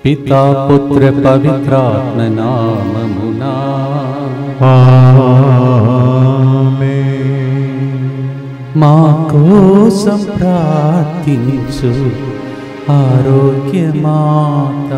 పితా పుత్ర పవిత్రాత్మ నామమునా మా కోసం ప్రార్థించు ఆరోగ్యమాత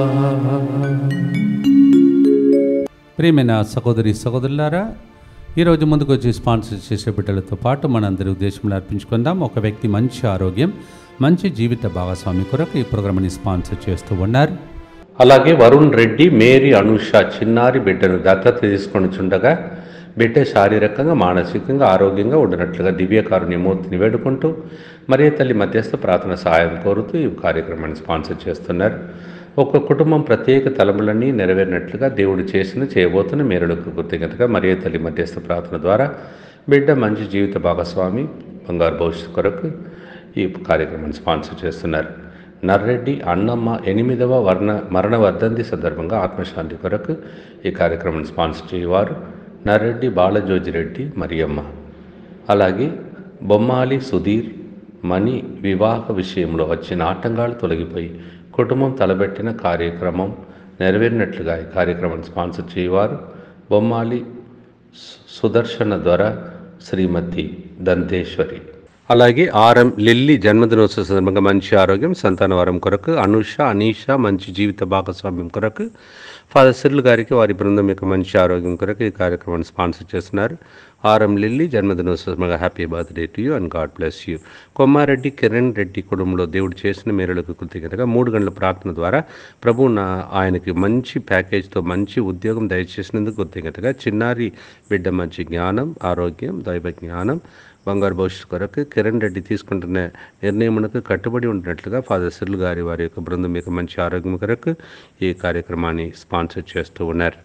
ప్రియమైన సహోదరి సహోదరులారా ఈరోజు ముందుకు వచ్చి స్పాన్సర్ చేసే బిడ్డలతో పాటు మనందరి ఉద్దేశంలో అర్పించుకుందాం ఒక వ్యక్తి మంచి ఆరోగ్యం మంచి జీవిత భాగస్వామి కొరకు ఈ ప్రోగ్రామ్ని స్పాన్సర్ చేస్తూ ఉన్నారు అలాగే వరుణ్ రెడ్డి మేరీ అనుష చిన్నారి బిడ్డను దత్తత తీసుకొని చుండగా బిడ్డ శారీరకంగా మానసికంగా ఆరోగ్యంగా ఉండినట్లుగా దివ్యకారుణ్యమూర్తిని వేడుకుంటూ మరియ తల్లి మధ్యస్థ ప్రార్థన సహాయం కోరుతూ ఈ కార్యక్రమాన్ని స్పాన్సర్ చేస్తున్నారు ఒక కుటుంబం ప్రత్యేక తలములన్నీ నెరవేరినట్లుగా దేవుడు చేసిన చేయబోతున్న మేరలకు కృతజ్ఞతగా మరియ తల్లి మధ్యస్థ ప్రార్థన ద్వారా బిడ్డ మంచి జీవిత భాగస్వామి బంగారు భవిష్యత్తు కొరకు ఈ కార్యక్రమాన్ని స్పాన్సర్ చేస్తున్నారు నర్రెడ్డి అన్నమ్మ ఎనిమిదవ వర్ణ మరణ వర్ధంతి సందర్భంగా ఆత్మశాంతి కొరకు ఈ కార్యక్రమాన్ని స్పాన్సర్ చేయవారు నర్రెడ్డి బాలజోజిరెడ్డి మరియమ్మ అలాగే బొమ్మాలి సుధీర్ మణి వివాహ విషయంలో వచ్చిన ఆటంకాలు తొలగిపోయి కుటుంబం తలబెట్టిన కార్యక్రమం నెరవేరినట్లుగా ఈ కార్యక్రమాన్ని స్పాన్సర్ చేయవారు బొమ్మాలి సు- సుదర్శన ద్వారా శ్రీమతి దంతేశ్వరి అలాగే ఆర్ఎం లిల్లీ జన్మదినోత్సవ సందర్భంగా మంచి ఆరోగ్యం సంతాన వరం కొరకు అనుష అనీష మంచి జీవిత భాగస్వామ్యం కొరకు ఫాదర్ సిర్లు గారికి వారి బృందం యొక్క మంచి ఆరోగ్యం కొరకు ఈ కార్యక్రమాన్ని స్పాన్సర్ చేస్తున్నారు ఆర్ఎం లిల్లీ జన్మదినోత్సవ సందర్భంగా happy birthday to you and God bless you Kommareddy Kiran Reddy కుటుంబంలో దేవుడు చేసిన మేరలకు కృతజ్ఞతగా మూడు గంటల ప్రార్థన ద్వారా ప్రభు నా ఆయనకి మంచి ప్యాకేజ్తో మంచి ఉద్యోగం దయచేసినందుకు కృతజ్ఞతగా చిన్నారి బిడ్డ మంచి జ్ఞానం ఆరోగ్యం దైవ జ్ఞానం బంగారు భవిష్యత్తు కొరకు కిరణ్ రెడ్డి తీసుకుంటున్న నిర్ణయమునకు కట్టుబడి ఉంటున్నట్లుగా ఫాదర్ సిర్లు గారి వారి యొక్క బృందం యొక్క మంచి ఆరోగ్యం కొరకు ఈ కార్యక్రమాన్ని స్పాన్సర్ చేస్తూ ఉన్నారు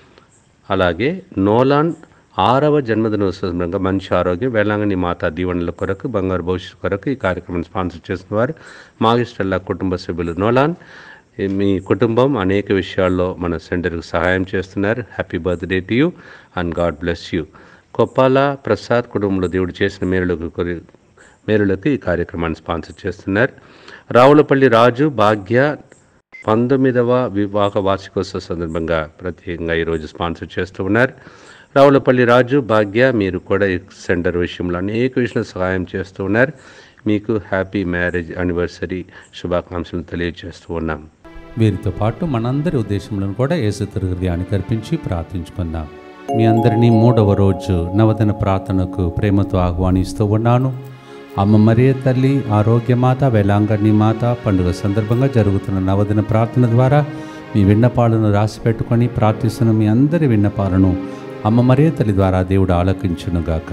అలాగే నోలాన్ ఆరవ జన్మదినోత్సవం సందర్భంగా మంచి ఆరోగ్యం వేలాంగని మాత దీవెనల కొరకు బంగారు భవిష్యత్తు కొరకు ఈ కార్యక్రమాన్ని స్పాన్సర్ చేసిన వారు మాగిస్టల్లా కుటుంబ సభ్యులు నోలాన్ ఈ మీ కుటుంబం అనేక విషయాల్లో మన సెంటర్కి సహాయం చేస్తున్నారు happy birthday to you and God bless you Koppala Prasad కుటుంబంలో దేవుడు చేసిన మేలులకు కొరి- మేలులకు ఈ కార్యక్రమాన్ని స్పాన్సర్ చేస్తున్నారు రావులపల్లి రాజు భాగ్య పంతొమ్మిదవ వివాహ వార్షికోత్సవ సందర్భంగా ప్రత్యేకంగా ఈరోజు స్పాన్సర్ చేస్తూ ఉన్నారు రావులపల్లి రాజు భాగ్య మీరు కూడా ఈ సెంటర్ విషయంలో అనేక విషయంలో సహాయం చేస్తూ ఉన్నారు మీకు హ్యాపీ మ్యారేజ్ యానివర్సరీ శుభాకాంక్షలు తెలియజేస్తూ ఉన్నాం వీరితో పాటు మనందరి ఉద్దేశంలో కూడా యేసు హృదయానికి అర్పించి ప్రార్థించుకుందాం మీ అందరినీ మూడవ రోజు నవదన ప్రార్థనకు ప్రేమతో ఆహ్వానిస్తూ ఉన్నాను అమ్మ మరియ తల్లి ఆరోగ్యమాత వేలాంగణి మాత పండుగ సందర్భంగా జరుగుతున్న నవదిన ప్రార్థన ద్వారా మీ విన్నపాలను రాసి పెట్టుకొని ప్రార్థిస్తున్న మీ అందరి విన్నపాలను అమ్మ మరియ తల్లి ద్వారా దేవుడు ఆలకించునుగాక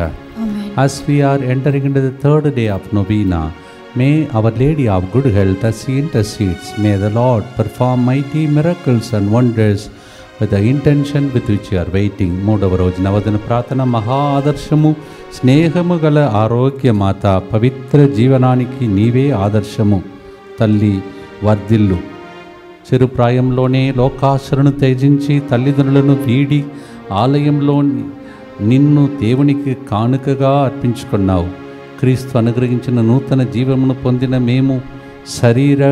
As we are entering into the third day of Novena, may Our Lady of Good Health as she intercedes, may the Lord perform mighty miracles and wonders with the intention with which you are waiting. మూడవ రోజు నవదన ప్రార్థన మహా ఆదర్శము స్నేహము గల ఆరోగ్య మాత పవిత్ర జీవనానికి నీవే ఆదర్శము తల్లి వర్ధిల్లు చిరు ప్రాయంలోనే లోకాసురను త్యజించి తల్లిదండ్రులను వీడి ఆలయంలో నిన్ను దేవునికి కానుకగా అర్పించుకున్నావు క్రీస్తు అనుగ్రహించిన నూతన జీవమును పొందిన మేము శరీర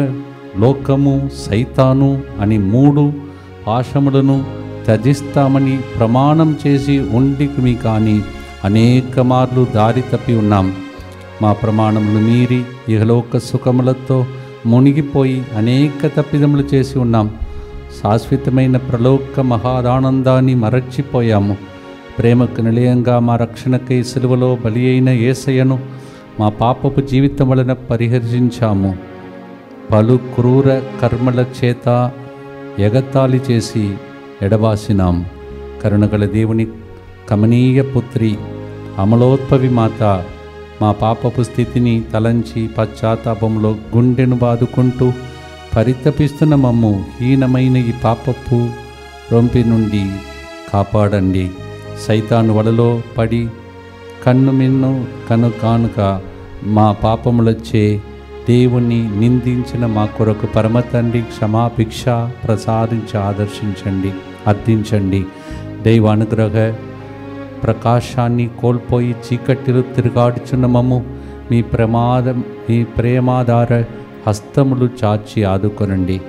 లోకము సైతాను అని మూడు పాశములను త్యజిస్తామని ప్రమాణం చేసి ఉండికి కానీ అనేక మార్లు దారి తప్పి ఉన్నాం మా ప్రమాణములు మీరి ఇహలోక సుఖములతో మునిగిపోయి అనేక తప్పిదములు చేసి ఉన్నాం శాశ్వతమైన ప్రలోక మహాదానందాన్ని మరచిపోయాము ప్రేమకు నిలయంగా మా రక్షణకై సిలువలో బలి అయిన ఏసయ్యను మా పాపపు జీవితం వలన పరిహరించాము పలు క్రూర కర్మల చేత ఎగతాళి చేసి ఎడబాసినాం కరుణగల దేవుని కమనీయ పుత్రి అమలోద్భవి మాత మా పాపపు స్థితిని తలంచి పశ్చాత్తాపంలో గుండెను బాదుకుంటూ పరితపిస్తున్న మమ్ము హీనమైన ఈ పాపపు రొంపి నుండి కాపాడండి సైతాను వలలో పడి కన్ను మిన్ను కను కానుక మా పాపములొచ్చే దేవుణ్ణి నిందించిన మా కొరకు పరమ తండ్రి క్షమాభిక్ష ప్రసాదించి ఆదర్శించండి అర్థించండి దైవ అనుగ్రహ ప్రకాశాన్ని కోల్పోయి చీకటిలో తిరుగాడుచున్న మమ్ము మీ ప్రమాదం మీ ప్రేమాధార హస్తములు చాచి ఆదుకొనండి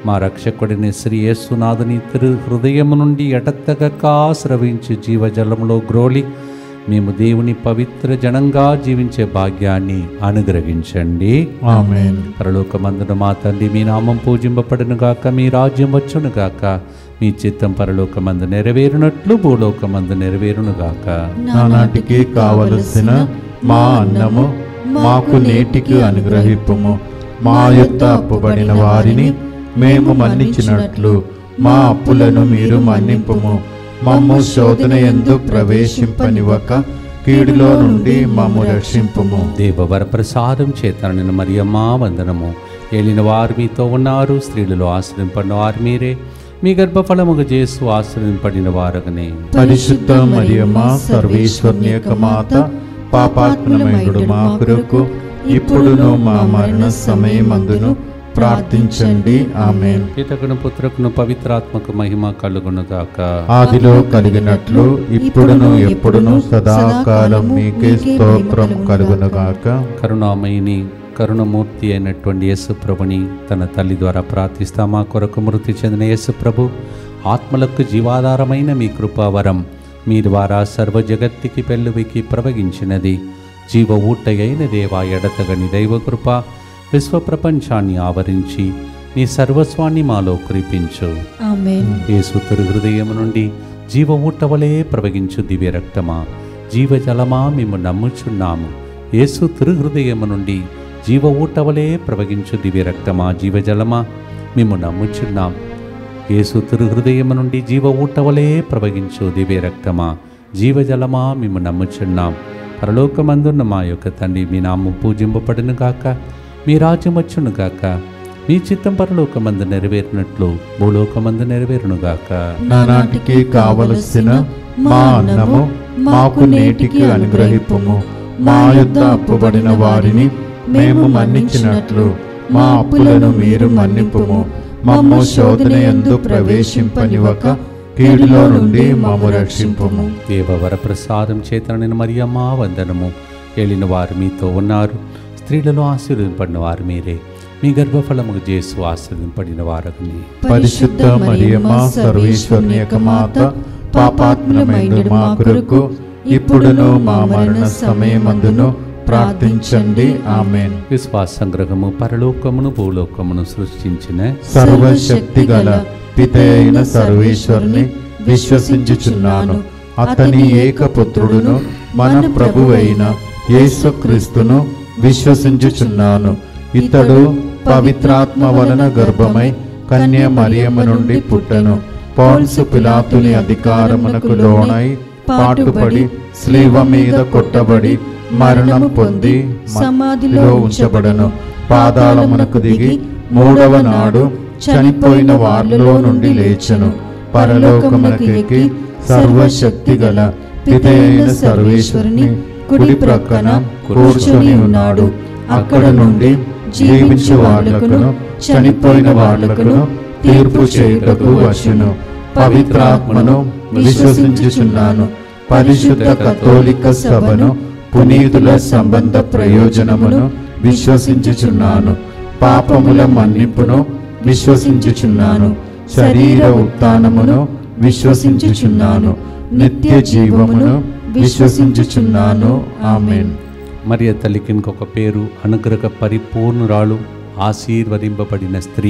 మా రక్షకుడిని శ్రీ యేసునాథుని తిరు హృదయము నుండి ఎడతెగక స్రవించి జీవజలంలో గ్రోలి మేము దేవుని పవిత్ర జనంగా జీవించే భాగ్యాన్ని అనుగ్రహించండి ఆమెన్ పరలోకమందున మా తండ్రి మీ నామం పూజింపబడును గాక మీ రాజ్యం వచ్చును గాక మీ చిత్తం పరలోకమందు నెరవేరునట్లు భూలోకమందు నెరవేరును గాక నానాటికి కావలసిన మా అన్నము మాకు నేటికి అనుగ్రహిప్పుము మా యొక్క అప్పుబడిన వారిని మేము మన్నించినట్లు మా అప్పులను మీరు మన్నింపుము మమ్ము శోధన ఎందు ప్రవేశింపనివ్వక కీడులో నుండి మమ్ము రక్షింపుము దేవవర ప్రసాదం చేతనని మరియమ్మా వందనము ఏలిన వారు మీతో ఉన్నారు స్త్రీలలో ఆశ్రయింపడిన వారు మీరే మీ గర్భఫలముగా చేస్తూ ఆశ్రయింపడిన వారగనే పరిశుద్ధ మరియమ్మ సర్వేశ్వర్ని యొక్క మాత పాపాత్మనమైనడు మా కొరకు ఇప్పుడును మా మరణ సమయమందును ప్రార్థించండి ఆమెన్ పితకును పుత్రకును పవిత్రాత్మకు మహిమ కలుగునుగాక ఆదిలో కలిగినట్లు ఇప్పుడును ఎప్పుడును సదాకాలం మీకే స్తోత్రం కలుగునుగాక కరుణామయిని కరుణమూర్తి అయినటువంటి యేసు ప్రభుని తన తల్లి ద్వారా ప్రార్థిస్తా మా కొరకు మృతి చెందిన యేసు ప్రభు ఆత్మలకు జీవాధారమైన మీ కృపావరం మీ ద్వారా సర్వ జగత్తికి పెళ్ళువికి ప్రవగించినది జీవ ఊటయైన దేవా ఎడతగని దైవ కృప విశ్వ ప్రపంచాన్ని ఆవరించి నీ సర్వస్వాన్ని మాలో కురిపించు ఆమెన్ యేసు తిరు హృదయం నుండి జీవ ఊటవలే ప్రవగించు దివ్య రక్తమా జీవజలమా మేము నమ్ముచున్నాము యేసు తిరు హృదయం నుండి జీవ ఊటవలే ప్రవగించు దివ్య రక్తమా జీవజలమా మేము నమ్ముచున్నాం యేసు తిరు హృదయం నుండి జీవ ఊటవలే ప్రవగించు దివ్య రక్తమా జీవజలమా మేము నమ్ముచున్నాం పరలోకమందున్న మా యొక్క తండ్రి మీ నామం పూజింపబడును గాక మీ రాజ్యం వచ్చును గాక మీ చిత్తం పరలోకమందు నెరవేరినట్లు భూలోకమందు నెరవేరును గాక నానాటికి కావలసిన మా అన్నము మాకు నేటికి అనుగ్రహిప్పుము మా యొద్ద అప్పుబడిన వారిని మేము మన్నించినట్లు మా అప్పులను మీరు మన్నింపుము మమ్ము శోధన ఎందు ప్రవేశింపనివ్వక కీడులో నుండి మమ్ము రక్షింపుము దేవవర ప్రసాదం చేతనని మరియమ్మ వందనము ఏలిన వారు మీతో ఉన్నారు స్త్రీలలో ఆశీర్వదింపడిన వారు మీరే మీ గర్భఫలముకు చేసు ఆశీర్వదింపడిన వారని పరిశుద్ధ మరియమ్మ సర్వేశ్వరుని యొక్క మాత పాపాత్మలమైన మా కొరకు ఇప్పుడును మా మరణ సమయమందును ప్రార్థించండి ఆమెన్ విశ్వాస సంగ్రహము పరలోకమును భూలోకమును సృష్టించిన సర్వశక్తి గల పిత అయిన సర్వేశ్వరుని విశ్వసించుచున్నాను అతని ఏకపుత్రుడును మన ప్రభువైన యేసుక్రీస్తును విశ్వసించుచున్నాను ఇతడు పవిత్రాత్మ వలన గర్భమై కన్య మరియమ్మ నుండి పుట్టెను పౌల్సు పిలాతుని అధికారమునకు లోనై పాటుపడి స్లీవ మీద కొట్టబడి మరణం పొంది సమాధిలో ఉంచబడను పాదాళమునకు దిగి మూడవ నాడు చనిపోయిన వారిలో నుండి లేచెను పరలోకమునకు ఎక్కి సర్వశక్తి గల పిత అయిన సర్వేశ్వరుని కుడి ప్రక్కన కూర్చొని ఉన్నాడు అక్కడ నుండి జీవించే వాళ్ళకును చనిపోయిన వాళ్ళకును తీర్పు చేయుటకు వచ్చును పవిత్రాత్మను విశ్వసించుచున్నాను పరిశుద్ధ కథోలిక సభను పునీతుల సంబంధ ప్రయోజనమును విశ్వసించుచున్నాను పాపముల మన్నింపును విశ్వసించుచున్నాను శరీర ఉత్థానమును విశ్వసించుచున్నాను నిత్య జీవమును విశ్వసించుచున్నాను ఆమెన్ మరియ తల్లికి ఇంకొక పేరు అనుగ్రహ పరిపూర్ణురాలు ఆశీర్వదింపబడిన స్త్రీ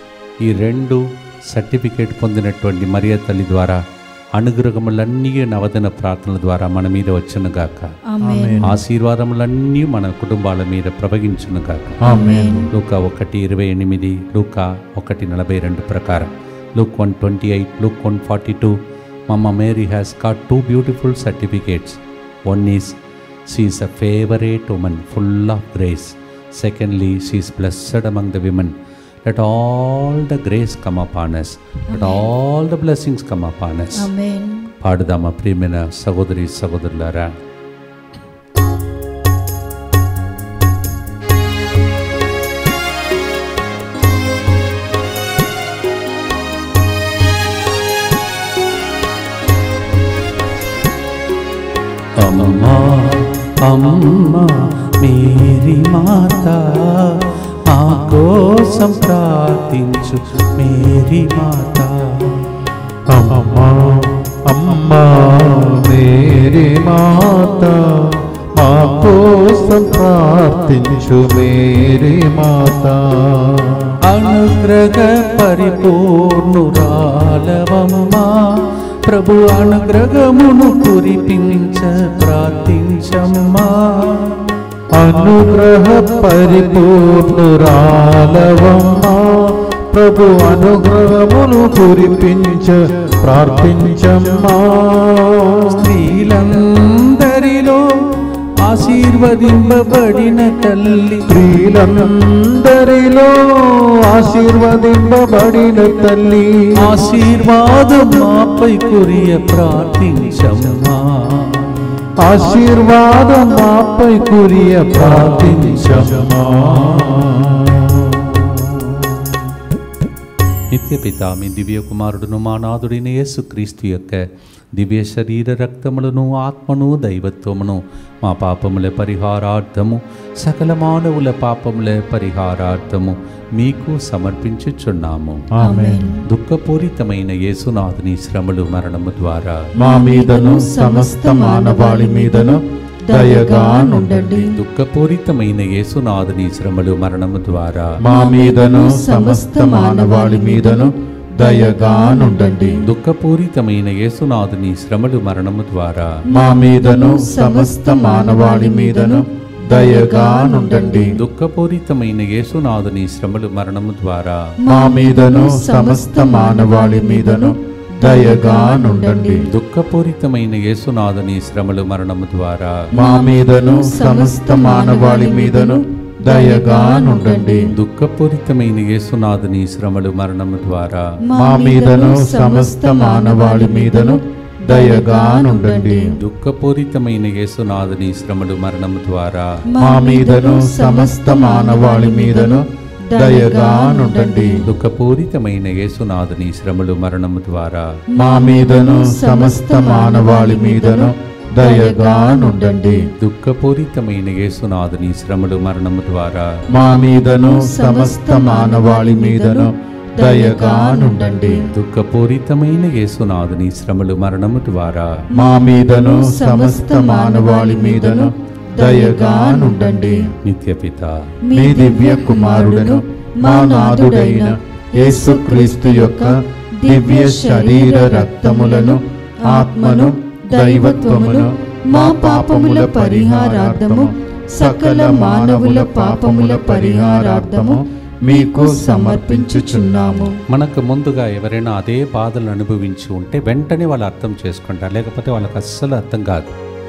ఈ రెండు సర్టిఫికేట్ పొందినటువంటి మరియ తల్లి ద్వారా అనుగ్రహములన్నీ నవదన ప్రార్థనల ద్వారా మన మీద వచ్చునుగాక ఆమెన్ ఆశీర్వాదములన్నీ మన కుటుంబాల మీద ప్రవగించునుగాక ఆమెన్ లూకా ఒకటి ఇరవై ఎనిమిది లూకా ఒకటి నలభై రెండు ప్రకారం Luke one twenty eight Luke one forty two Mama Mary has got two beautiful certificates one is she's a favourite woman full of grace secondly she's blessed among the women let all the grace come upon us let all the blessings come upon us amen పాడుదామా ప్రియమైన సహోదరి సహోదరులారా అమ్మా అమ్మా Mary మాత మా కోసం ప్రార్థించు మేరీ మాత అమ్మా అమ్మా మేరీ మాత మా కోసం ప్రార్థించు మేరీ మాత అనుగ్రహ పరిపూర్ణురాలవమ్మా ప్రభు అనుగ్రహమును కురిపించ ప్రార్థించమ్మా అనుగ్రహ పరిపూర్ణురాలవమ్మా ప్రభు అనుగ్రహమును కురిపించ ప్రార్థించమ్మా స్త్రీలందరిలో ఆశీర్వదింపబడిన తల్లి స్త్రీలందరిలో ఆశీర్వదింపబడిన తల్లి ఆశీర్వాదం మాపై కురియ ప్రార్థించమ్మా ఆశీర్వాదం మాపై కురియ ప్రార్థించమ్మా నిత్యపిత మీ దివ్య కుమారుడును మా నాథుడైన యేసుక్రీస్తు యొక్క దివ్య శరీర రక్తములను ఆత్మను దైవత్వమును మా పాపముల పరిహారార్థము సకల మానవుల పాపముల పరిహారార్థము మీకు సమర్పించుచున్నాము ఆమేన్ దుఃఖపూరితమైన యేసునాథుని శ్రమలు మరణము ద్వారా మా మీదను సమస్త మానవాళి మీదను దయగా నుండండి దుఃఖపూరితమైన యేసునాథుని శ్రమలు మరణము ద్వారా మా మీదను సమస్త మానవాళి మీదను దయగా నుండండి దుఃఖపూరితమైన యేసునాథుని శ్రమలు మరణము ద్వారా మా మీదను సమస్త మానవాళి మీదను దయగా నుండండి దుఃఖపూరితమైన యేసునాథుని శ్రమలు మరణము ద్వారా మా మీదను సమస్త మానవాళి మీదను దయగా నుండండి దుఃఖపూరితమైన యేసునాథుని శ్రమలు మరణము ద్వారా మా మీదను సమస్త మానవాళి మీదను దయగా నుండండి దుఃఖపూరితమైన యేసునాథుని శ్రమలు మరణము ద్వారా మా మీదను సమస్త మానవాళి మీదను దయగా నుండండి దుఃఖపూరితమైన యేసునాథుని శ్రమలు మరణము ద్వారా మా మీదను సమస్త మానవాళి మీదను దయగా నుండండి దుఃఖపూరితమైన యేసునాథుని శ్రమలు మరణము ద్వారా మా మీదను సమస్త మానవాళి మీదను దయగా నుండండి దుఃఖపూరితమైన యేసునాథుని శ్రమలు మరణము ద్వారా మా మీదను సమస్త మానవాళి మీదను దయగా నుండండి దుఃఖపూరితమైన యేసునాథుని శ్రమలు మరణము ద్వారా మా మీదను సమస్త మానవాళి మీదను దయగా నుండండి నిత్యపిత మీ దివ్య కుమారుడను మా నాథుడైన యేసుక్రీస్తు యొక్క దివ్య శరీర రక్తములను ఆత్మను దైవత్వమును మా పాపముల పరిహారార్థము సకల మానవుల పాపముల పరిహారార్థము మీకు సమర్పించుచున్నాము మనకు ముందుగా ఎవరైనా అదే బాధలు అనుభవించి ఉంటే వెంటనే వాళ్ళు అర్థం చేసుకుంటారు లేకపోతే వాళ్ళకి అస్సలు అర్థం కాదు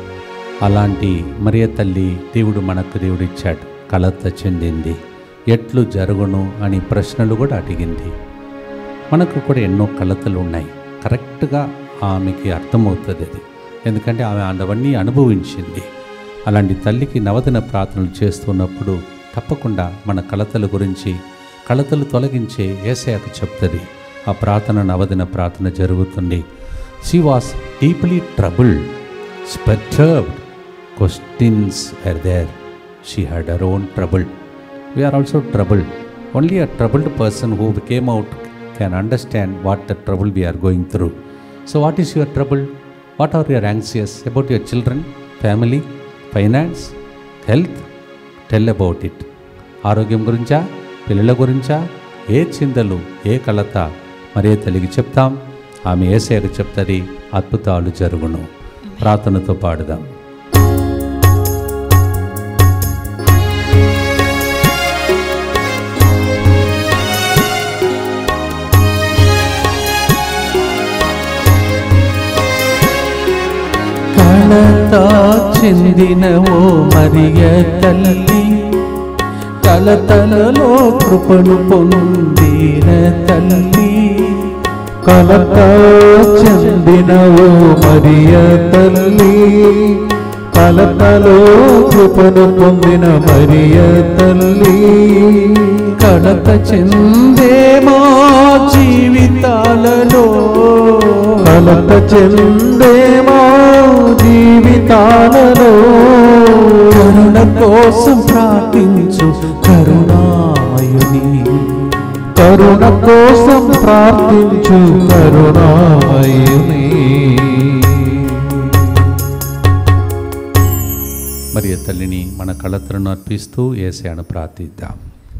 అలాంటి మరియ తల్లి దేవుడు మనకు దేవుడు ఇచ్చాడు కలత చెందింది ఎట్లు జరుగును అని ప్రశ్నలు కూడా అడిగింది మనకు కూడా ఎన్నో కలతలు ఉన్నాయి కరెక్ట్గా ఆమెకి అర్థమవుతుంది అది ఎందుకంటే ఆమె అవన్నీ అనుభవించింది అలాంటి తల్లికి నవదిన ప్రార్థనలు చేస్తున్నప్పుడు తప్పకుండా మన కలతల గురించి కలతలు తొలగించే ఏసయాకు చెప్తుంది ఆ ప్రార్థన నవదిన ప్రార్థన జరుగుతుంది she was deeply troubled spattered questions are there she had her own trouble we are also troubled. Only a troubled person who came out can understand what the trouble we are going through. So, what is your trouble? What are you anxious about your children, family, finance, health? Tell about it. ఆరోగ్యం గురించా పిల్లల గురించా ఏ చింతలు ఏ కలత మరే తల్లికి చెప్తాం ఆమె ఏసేకు చెప్తుంది అద్భుతాలు జరుగును ప్రార్థనతో పాడుదాం కలత చెందిన ఓ మరియ తల్లి కలతలలో కృపను పొందిన తల్లి కలత చెందిన ఓ మరియ తల్లి కలతలో కృపను పొందిన మరియ తల్లి కలత చెందే మా జీవితాలలో కలత చెందే మా జీవితాలలో కరుణ కోసం ప్రార్థించు కరుణామయ కరుణ కోసం ప్రార్థించు కరుణామయుని మరి తల్లిని మన కళత్రను అర్పిస్తూ ఏసాను ప్రార్థిద్దాం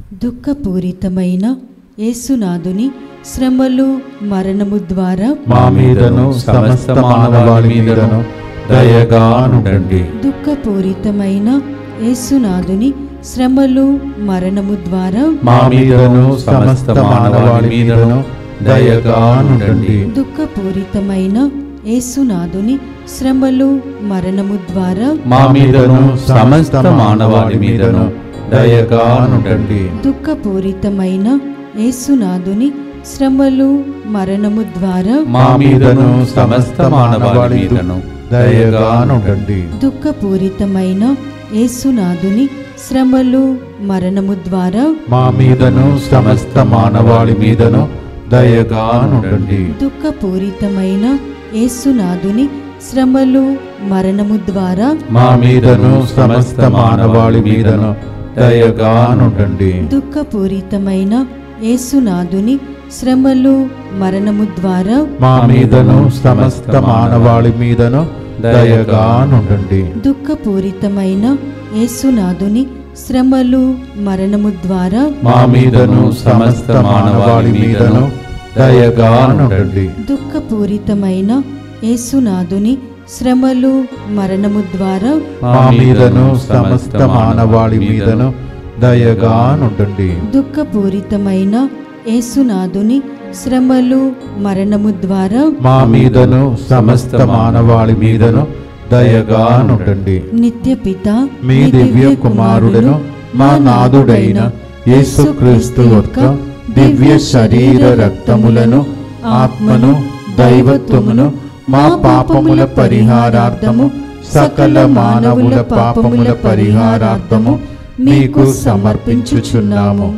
దుఃఖపూరితమైన యేసునాథుని శ్రమలు మరణము ద్వారా మా మీదను సమస్త మానవాళి మీదను దయగా నుండండి దుఃఖపూరితమైన యేసునాథుని శ్రమలు మరణము ద్వారా మా మీదను సమస్త మానవాళి మీదను దయగా నుండండి దుఃఖపూరితమైన యేసునాథుని శ్రమలు మరణము ద్వారా మా మీదను సమస్త మానవాళి మీదను దయగా నుండండి దుఃఖపూరితమైన యేసునాథుని శ్రమలు మరణము ద్వారా మా మీదను సమస్త మానవాళి మీదను దయగా నుండండి దుఃఖపూరితమైన యేసునాథుని శ్రమలు మరణము ద్వారా మా మీదను సమస్త మానవాళి మీదను దయగా నుండండి దుఃఖపూరితమైన యేసునాథుని శ్రమలు మరణము ద్వారా మా మీదను సమస్త మానవాళి మీదను దయగా నుండండి దుఃఖపూరితమైన యేసునాథుని శ్రమలు మరణము ద్వారా మా మీదను సమస్త మానవాళి మీదను దయగా నుండండి దుఃఖపూరితమైన యేసునాథుని శ్రమలు మరణము ద్వారా మా మీదను సమస్త మానవాళి మీదను దయగా నుండండి దుఃఖపూరితమైన యేసునాథుని శ్రమలు మరణము ద్వారా మా మీదను సమస్త మానవాళి మీదను దయగా నుండండి దుఃఖపూరితమైన యేసునాథుని శ్రమలు మరణము ద్వారా మా మీదను సమస్త మానవాళి మీదను దయగా నుండండి నిత్యపిత మీ దివ్య కుమారుడను మా నాదుడైన యేసుక్రీస్తు యొక్క దివ్య శరీర రక్తములను ఆత్మను దైవత్వమును మా పాపముల పరిహారార్థము సకల మానవుల పాపముల పరిహారార్థము మీకు సమర్పించుచున్నాము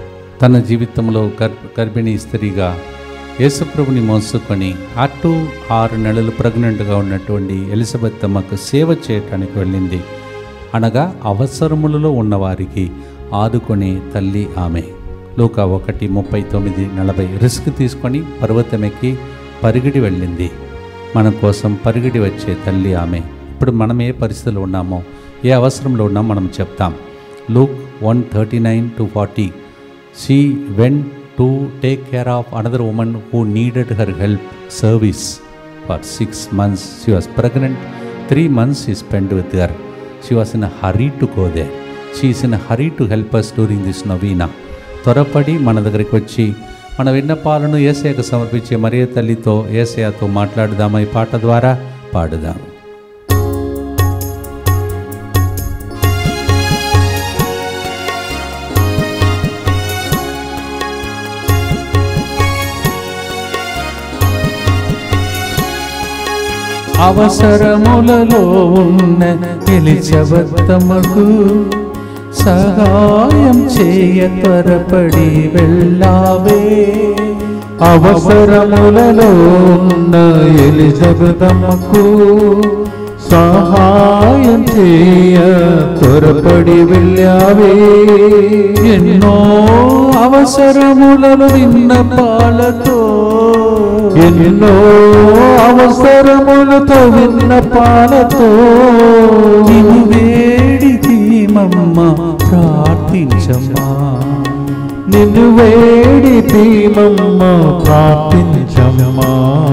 తన జీవితంలో గర్భ గర్భిణీ స్త్రీగా యేసుప్రభుని మోసుకొని అటు ఆరు నెలలు ప్రెగ్నెంట్గా ఉన్నటువంటి ఎలిజబెత్ అమ్మకు సేవ చేయటానికి వెళ్ళింది అనగా అవసరములలో ఉన్నవారికి ఆదుకునే తల్లి ఆమె లూక ఒకటి ముప్పై తొమ్మిది నలభై రిస్క్ తీసుకొని పర్వతమెక్కి పరిగిడి వెళ్ళింది మన కోసం పరిగిడి వచ్చే తల్లి ఆమె ఇప్పుడు మనం ఏ పరిస్థితిలో ఉన్నామో ఏ అవసరంలో ఉన్నామో మనం చెప్తాం Luke one thirty nine to forty she went to take care of another woman who needed her help service for six months she was pregnant three months ఈ spend with her she was in hurry to go they she is in hurry to help us during this novena త్వరపడి మన దగ్గరికి వచ్చి మన విన్నపాలను ఏసయ్యకు సమర్పించే మరియ తల్లితో ఏసయ్యతో మాట్లాడుదామా ఈ పాట ద్వారా పాడుదాం అవసరములలో ఉన్న ఎలిజబెత్తమ్మకు సహాయం చేయ త్వరపడి వెళ్ళావే అవసరములలో ఉన్న ఎలిజబెతమ్మకు సహాయం చేయ త్వరపడి వెళ్ళావే ఎన్నో అవసరములను విన్నపాలతో ఎన్నో అవసరములతో విన్న పాలతో నిన్ను వేడికి మమ్మ ప్రార్థించమ్మా నిన్ను వేడి తీమమ్మ ప్రార్థించమ్మా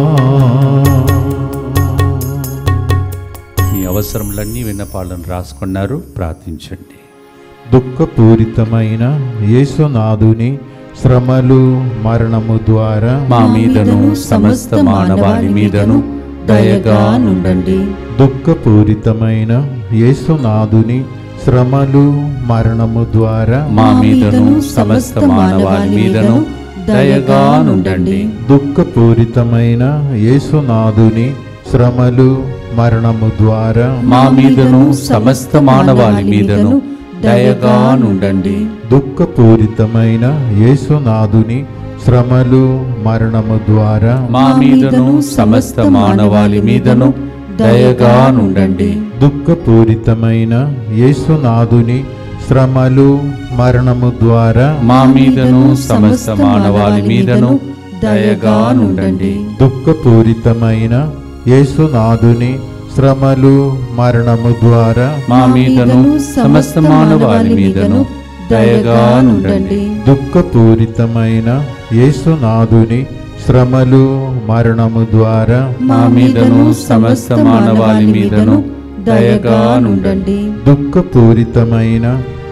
మీ అవసరములన్నీ విన్నపాలను రాసుకున్నారు ప్రార్థించండి దుఃఖపూరితమైన యేసునాథుని శ్రమలు మరణము ద్వారా మా మీదను సమస్త మానవాళి మీదను దయగా నుండండి దుఃఖపూరితమైన యేసునాథుని శ్రమలు మరణము ద్వారా మా మీదను సమస్త మానవాళి మీదను దయగా నుండండి దుఃఖపూరితమైన యేసునాథుని శ్రమలు మరణము ద్వారా మా మీదను సమస్త మానవాళి మీదను దయగా నుండండి దుఃఖపూరితమైన యేసునాథుని శ్రమలు మరణము ద్వారా మా మీదను సమస్త మానవాళి మీదను దయగా నుండండి దుఃఖపూరితమైన యేసునాథుని శ్రమలు మరణము ద్వారా మా మీదను సమస్త మానవాళి మీదను దయగా నుండండి దుఃఖపూరితమైన యేసునాథుని శ్రమలు మరణము ద్వారా మా మీదను సమస్త మానవాళి మీదను దయగా నుండండి దుఃఖపూరితమైన యేసునాథుని శ్రమలు మరణము ద్వారా మా మీదను సమస్త మానవాళి మీదను దయగా నుండండి దుఃఖపూరితమైన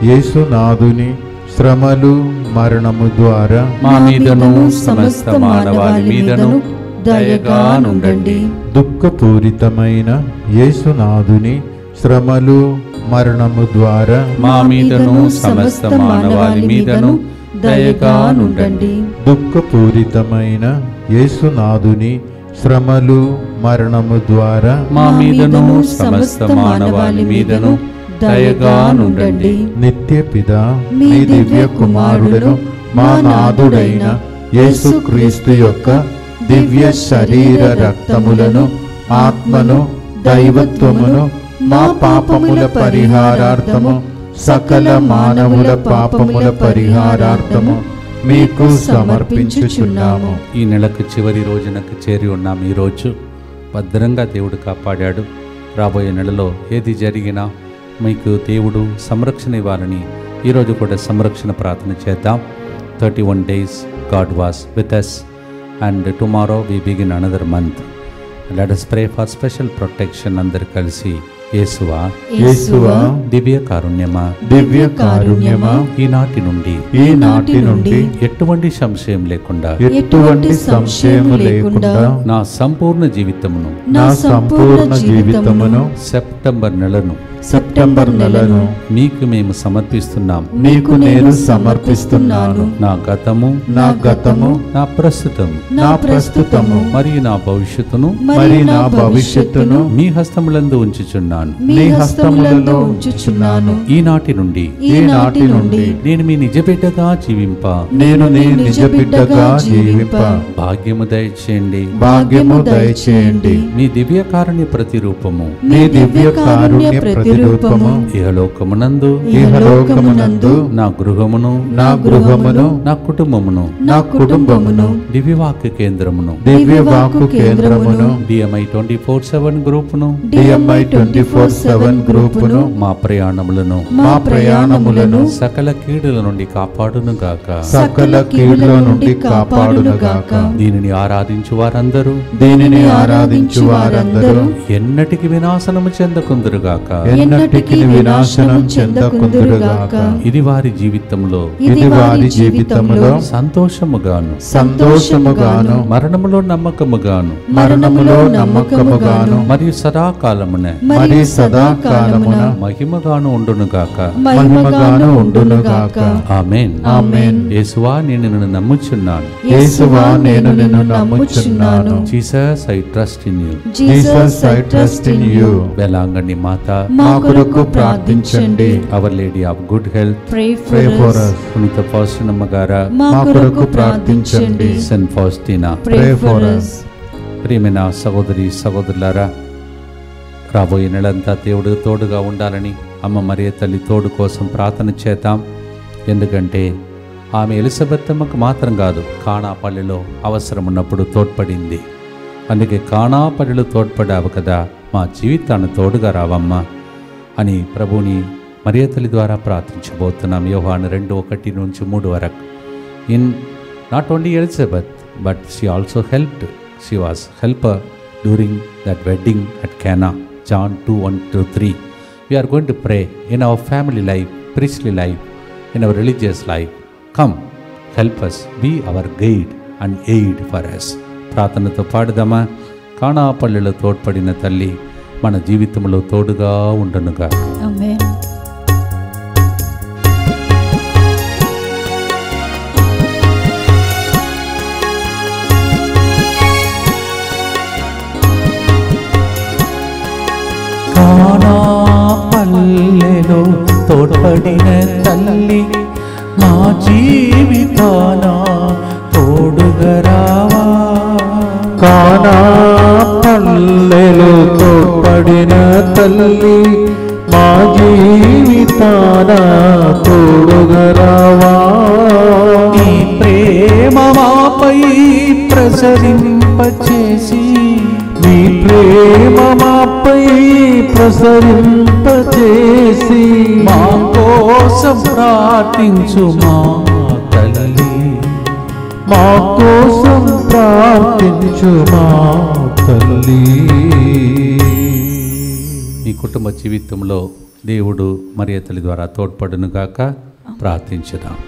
యేసునాథుని శ్రమలు మరణము ద్వారా మా మీదను సమస్త మానవాళి మీదను దయగా నుండండి దుఃఖపూరితమైన యేసునాథుని శ్రమలు మరణము ద్వారా మా మీదను సమస్త మానవాళి మీదను దయగా నుండండి దుఃఖపూరితమైన యేసునాథుని శ్రమలు మరణము ద్వారా మా మీదను సమస్త మానవాళి మీదను దయగా నుండండి నిత్య పిత మీ దివ్య కుమారుడను మా నాథుడైన యేసుక్రీస్తు యొక్క దివ్య శరీర రక్తములను ఆత్మను దైవత్వమును మా పాపముల పరిహారార్థము సకల మానవుల పాపముల పరిహారార్థము మీకు సమర్పించుచున్నాము ఈ నెలకు చివరి రోజునకు చేరి ఉన్నాం ఈరోజు భద్రంగా దేవుడు కాపాడాడు రాబోయే నెలలో ఏది జరిగినా మీకు దేవుడు సంరక్షణ ఇవ్వాలని ఈరోజు కూడా సంరక్షణ ప్రార్థన చేద్దాం thirty one days God was with us and tomorrow we begin another month let us pray for special protection అందరు కలిసి యేసువా యేసువా దివ్య కారుణ్యమా దివ్య కారుణ్యమా ఈనాటి నుండి ఈనాటి నుండి ఎటువంటి సంశయం లేకుండా ఎటువంటి సంశయము లేకుండా నా సంపూర్ణ జీవితమును నా సంపూర్ణ జీవితమును సెప్టెంబర్ నెలను సెప్టెంబర్ నెలను మీకు మేము సమర్పిస్తున్నాం మీకు నేను సమర్పిస్తున్నాను నా గతము నా గతము నా ప్రస్తుతం నా ప్రస్తుతము మరియు నా భవిష్యత్తును మరి నా భవిష్యత్తును మీ హస్తములందు ఉంచుచున్నాను నీ హస్తములలో ఉంచుచున్నాను ఈనాటి నుండి ఈనాటి నుండి నేను మీ నిజ బిడ్డగా జీవింప నేను నీ నిజ బిడ్డగా జీవింప భాగ్యము దయచేయండి భాగ్యము దయచేయండి మీ దివ్య కారుణ్య ప్రతిరూపము నీ దివ్య కారుణ్య ప్రతిరూపము ఇహలోకమునందు ఇహలోకమునందు నా గృహమును నా గృహమును నా కుటుంబమును నా కుటుంబమును దివ్యవాక్య కేంద్రమును దివ్యవాకు కేంద్రమును డిఎంఐ ట్వంటీ ఫోర్ సెవెన్ గ్రూపును డిఎంఐ ట్వంటీ ఫోర్ సెవెన్ గ్రూపును మా ప్రయాణములను మా ప్రయాణములను సకల కీడుల నుండి కాపాడును గాక సకల కీడుల నుండి కాపాడునుగాక దీనిని ఆరాధించు వారందరూ దీనిని ఆరాధించు వారందరూ ఎన్నటికి వినాశనము చెందకుందురుగాక ఎన్నటికి వినాశనం చెందకుందురుగాక ఇది వారి జీవితంలో ఇది వారి జీవితంలో సంతోషముగాను సంతోషముగాను మరణములో నమ్మకముగాను మరణములో నమ్మకముగాను మరియు సదాకాలమున మరి సదాకాలమున మహిమగాను ఉండునుగాక మహిమగాను ఉండునుగాక ఆమెన్ ఆమేన్ యేసువా నేను నిన్ను నమ్ముచున్నాను యేసువా నేను నిన్ను నమ్ముచున్నాను Jesus I trust in you Jesus I trust in you Velankanni మాత మా కొరకు ప్రార్థించండి our lady of good health Pray pray for for us. us పునీత ఫౌస్టినమ్మ గారా మా మా కొరకు కొరకు ప్రార్థించండి ప్రార్థించండి. Saint Faustina Pray Pray for for us. ప్రియమైన సహోదరి సహోదరులారా రాబోయే నెలంతా దేవుడు తోడుగా ఉండాలని అమ్మ మరియ తల్లి తోడు కోసం ప్రార్థన చేద్దాం ఎందుకంటే ఆమె ఎలిజబెత్తమ్మకు మాత్రం కాదు కాణాపల్లిలో అవసరం ఉన్నప్పుడు తోడ్పడింది అందుకే కాణాపల్లిలో తోడ్పడావు కదా మా జీవితాన్ని తోడుగా రావమ్మా అని ప్రభుని మరియ తల్లి ద్వారా ప్రార్థించబోతున్నాం యోహాను రెండు ఒకటి నుంచి మూడు వరకు in not only Elizabeth but she also helped she was helper during that wedding at Cana John two one two three we're going to pray in our family life priestly life in our religious life come help us be our guide and aid for us ప్రార్థనతో పాడుదామా కాణాపల్లిలో తోడ్పడిన తల్లి మన జీవితంలో తోడుగా ఉండనుగా Amen. పల్లెలో తోడ్పడిన తల్లి మా జీవితాన తోడుగరావా కానా పల్లెలు తోడ్పడిన తల్లి మా జీవితాన తోడుగరావా నీ ప్రేమ మాపై ప్రసరింపచేసి నీ ప్రేమ మాపై ప్రసరింపచేసి మా కోసం ప్రార్థించు మా తల్లి మా కోసం ప్రార్థించు మా తల్లి నీ కుటుంబ జీవితంలో దేవుడు మరియ తల్లి ద్వారా తోడ్పడును గాక ప్రార్థించుదాం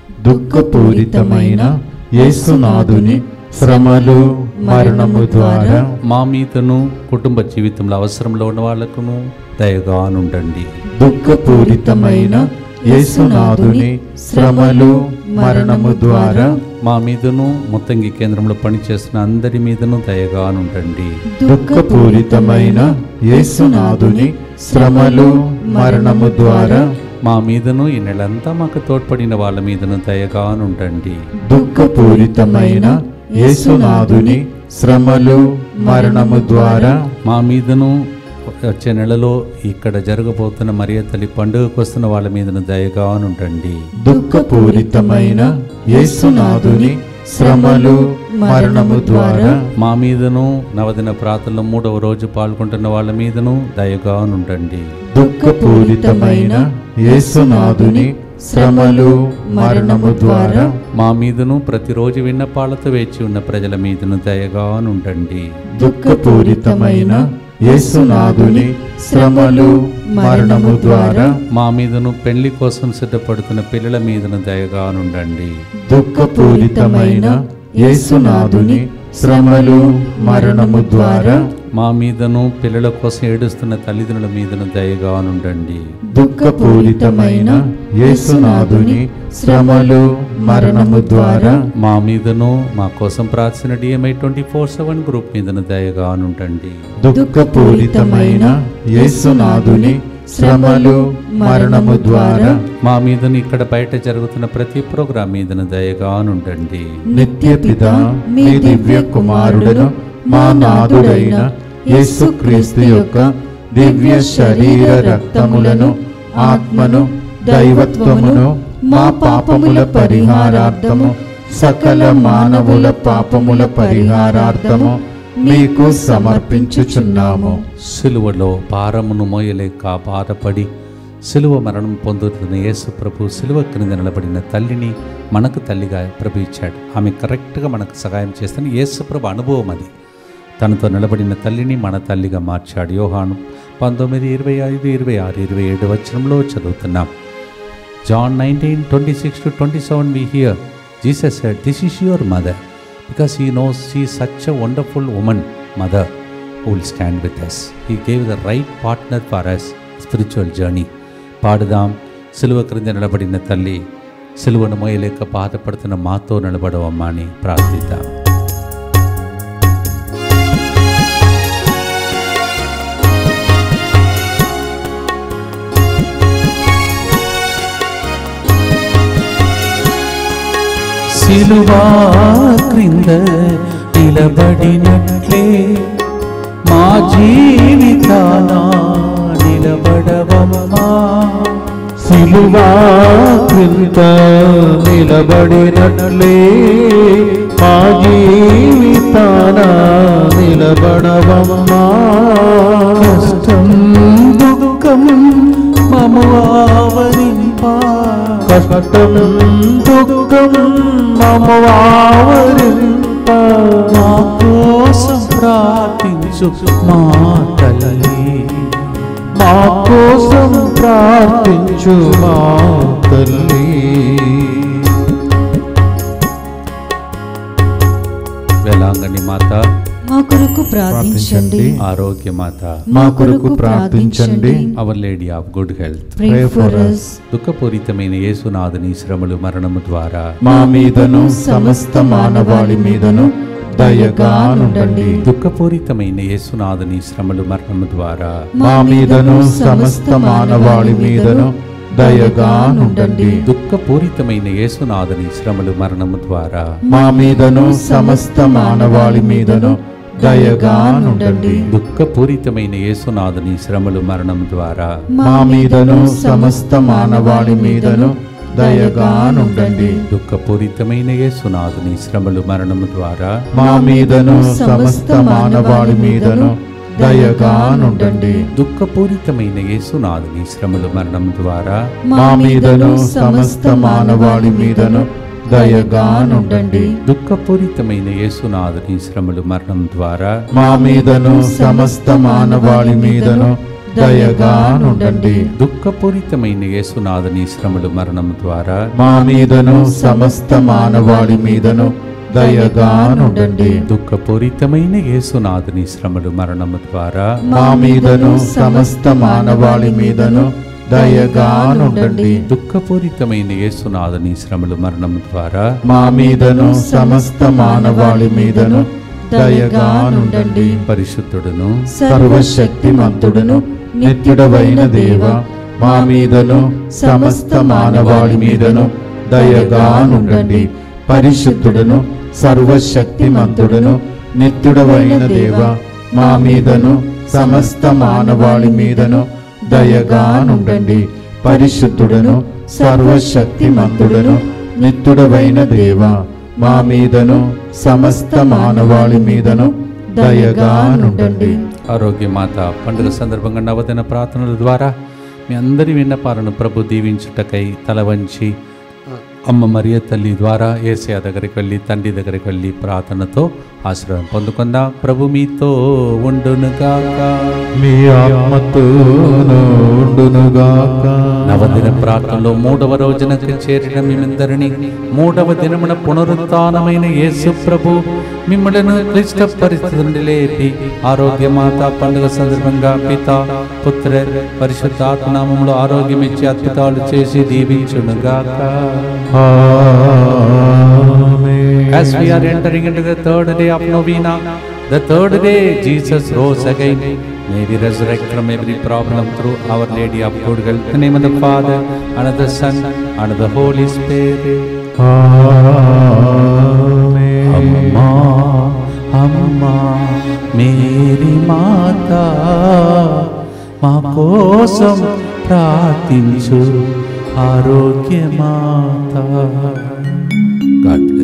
దుఃఖపూరితమైన యేసునాథుని శ్రమలు మరణము ద్వారా మా మీదను కుటుంబ జీవితంలో అవసరంలో ఉన్న వాళ్ళకును దయగా ఉండండి దుఃఖపూరితమైన యేసునాథుని శ్రమలు మరణము ద్వారా మా మీదను మొత్తంగి కేంద్రంలో పనిచేస్తున్న అందరి మీదను దయగా ఉండండి దుఃఖపూరితమైన యేసునాథుని శ్రమలు మరణము ద్వారా మా మీదను ఈ నెలంతా మాకు తోడ్పడిన వాళ్ళ మీదను దయగా ఉండండి దుఃఖపూరితమైన యేసునాథుని శ్రమలు మరణము ద్వారా మా మీదను వచ్చే నెలలో ఇక్కడ జరగబోతున్న మరియ తల్లి పండుగకు వస్తున్న వాళ్ళ మీదను దయగా ఉండండి దుఃఖపూరితమైన యేసునాథుని శ్రమలు మరణము ద్వారా మా మీదను నవదిన ప్రార్థనలో మూడవ రోజు పాల్గొంటున్న వాళ్ళ మీదను దయగా ఉండండి దుఃఖపూరితమైన యేసునాథుని శ్రమలు మరణము ద్వారా మా మీదను ప్రతిరోజు విన్నపాలతో వేచి ఉన్న ప్రజల మీదను దయగా ఉండండి దుఃఖపూరితమైన యేసునాథుని శ్రమలు మరణము ద్వారా మా మీదను పెళ్లి కోసం సిద్ధపడుతున్న పిల్లల మీదను దయగా ఉండండి దుఃఖపూరితమైన యేసునాథుని శ్రమలు మరణము ద్వారా మా మీదను పిల్లల కోసం ఏడుస్తున్న తల్లిదండ్రుల మీదను దయగా ఉండండి దుఃఖపూరితమైన యేసునాథుని శ్రమలు మరణము ద్వారా మా మీదను మా కోసం ప్రార్థన DMI twenty four seven group మీదను దయగా ఉండండి దుఃఖపూరితమైన యేసునాథుని శ్రమలు మరణము ద్వారా మా మీదను ఇక్కడ బయట జరుగుతున్న ప్రతి ప్రోగ్రాం మీదను దయగా ఉండండి నిత్య పిత మీ దివ్య కుమారుడను మా నాథుడైన యేసుక్రీస్తు యొక్క దివ్య శరీర రక్తములను ఆత్మను దైవత్వమును మా పాపముల పరిహారార్థము సకల మానవుల పాపముల పరిహారార్థము మీకు సమర్పించుచున్నాము సిలువలో భారమును మోయలేక బాధపడి సిలువ మరణం పొందుతున్న యేసు ప్రభు సిలువ క్రింద నిలబడిన తల్లిని మనకు తల్లిగా ప్రభు ఇచ్చాడు ఆమె కరెక్ట్గా మనకు సహాయం చేస్తున్న యేసు ప్రభు అనుభవం అది తనతో నిలబడిన తల్లిని మన తల్లిగా మార్చాడు యోహాను పంతొమ్మిది ఇరవై ఐదు ఇరవై ఆరు ఇరవై ఏడు వచనంలో చదువుతున్నాం John nineteen twenty six to twenty seven we hear Jesus said this is your mother because he knows she such a wonderful woman mother who will stand with us. He gave the right partner for us spiritual journey. పాడుదాం సిలువ క్రింద నిలబడిన తల్లి సిలువను మోయలేక బాధపడుతున్న మాతో నిలబడవమ్మా అని ప్రార్థిద్దాం సిలువా క్రింద నిలబడినట్లే మా జీవితాన నిలబడవమ్మా సిలువా క్రింద నిలబడినట్లే మా జీవితాన నిలబడవమ్మా కష్టం దుఃఖం మము ఆవరింప కష్టం దుఃఖం మమ ఆవరింప మా కోసం ప్రార్థించు మా తల్లి మా కోసం ప్రార్థించు మా తల్లి వేలాంగని మాత మా కొరకు ప్రార్థించండి ఆరోగ్య మాత మా కొరకు ప్రార్థించండి our lady of good health Pray for us. దుఃఖపూరితమైన యేసునాథుని శ్రమలు మరణము ద్వారా మా మీదను సమస్త మానవాళి మీదను దయగా నుండండి దుఃఖపూరితమైన యేసునాథుని శ్రమలు మరణము ద్వారా మా మీదను సమస్త మానవాళి మీదను దయగా నుండండి దుఃఖపూరితమైన యేసునాథుని శ్రమలు మరణము ద్వారా మా మీదను సమస్త మానవాళి మీదను దయగానుండండి దుఃఖపూరితమైన యేసునాథుని శ్రమలు మరణం ద్వారా మా మీదను సమస్త మానవాళి మీదను దయగానుండండి దుఃఖపూరితమైన యేసునాథుని శ్రమలు మరణం ద్వారా మా మీదను సమస్త మానవాళి మీదను దయగానుండండి దుఃఖపూరితమైన యేసునాథుని శ్రమలు మరణం ద్వారా మా మీదను సమస్త మానవాళి మీదను దయగానుండండి దుఃఖపూరితమైన యేసునాథుని శ్రమలు మరణం ద్వారా మా మీదను సమస్త మానవాళి మీదను దయగానుండండి దుఃఖపూరితమైన యేసునాథుని శ్రమలు మరణం ద్వారా మా మీదను సమస్త మానవాళి మీదను దయగానుండండి దుఃఖపూరితమైన యేసునాథుని శ్రమలు మరణం ద్వారా మా మీదను సమస్త మానవాళి మీదను దయగానుండండి దుఃఖపూరితమైన యేసునాథుని శ్రమలు మరణం ద్వారా మా మీదను సమస్త మానవాళి మీదను దయగానుండండి పరిశుద్ధుడును సర్వశక్తిమంతుడును నిత్యుడవైన దేవ మా మీదను సమస్త మానవాళి మీదను దయగానుండండి పరిశుద్ధుడును సర్వశక్తిమంతుడును నిత్యుడవైన దేవ మా మీదను సమస్త మానవాళి మీదను దయగానుండండి పరిశుద్ధుడును సర్వశక్తిమంతుడును నిత్యుడవైన దేవ మా మీదను సమస్త మానవాళి మీదను దయగానుండండి ఆరోగ్యమాత పండుగ సందర్భంగా నవదిన ప్రార్థనల ద్వారా మీ అందరి విన్నపాలను ప్రభు దీవించుటకై తల వంచి అమ్మ మరియ తల్లి ద్వారా ఏసయ దగ్గరికి వెళ్ళి తండ్రి దగ్గరికి వెళ్ళి ప్రార్థనతో ఆశీర్వాదం పొందుకుందాం ప్రభు మీతో ఉండునుగాక మీ ఆత్మతోను ఉండునుగాక నవదిన ప్రార్థనలో మూడవ రోజునకు చేరిన మిమ్మందరినీ మూడవ దినమున పునరుత్నమైన యేసు ప్రభు మిమ్మలను క్లిష్ట పరిస్థితి నుండి లేపి ఆరోగ్యమాత పండుగ సందర్భంగా పిత పుత్ర పరిశుద్ధాత్మనామంలో ఆరోగ్యం ఇచ్చి అద్భుతాలు చేసి దీవించునుగాక As we are entering into the third day of Novena, the third day Jesus rose again. May we resurrect from every problem through Our Lady of Good Health. In the name of the Father, and of the Son, and of the Holy Spirit. అమ్మా అమ్మా Mary మాత మా కోసం ప్రార్థించు ఆరోగ్య మాత God